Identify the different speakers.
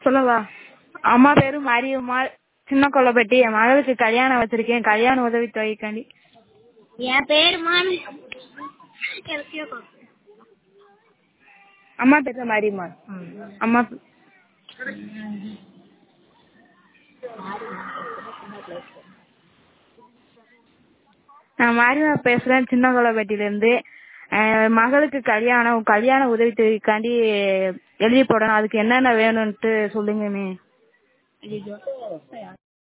Speaker 1: சொல்லவா அம்மா பேரு மாரியம்மாள் சின்ன கொல்லப்பட்டி என் மகளுக்கு கல்யாணம் வச்சிருக்கேன் கல்யாண உதவித்தொகைக்காண்டி
Speaker 2: என் பேருமா
Speaker 1: அம்மா பேரு தான் மாரியம்மாள் அம்மா பே- நான் மாரியம்மா பேசுறேன் சின்ன கொல்லப்பட்டியில இருந்து அஹ் மகளுக்கு கல்யாணம் கல்யாண உதவித்தொகைக்காண்டி எழுதி போடணும் அதுக்கு என்னென்ன வேணும்ட்டு சொல்லுங்கண்ணே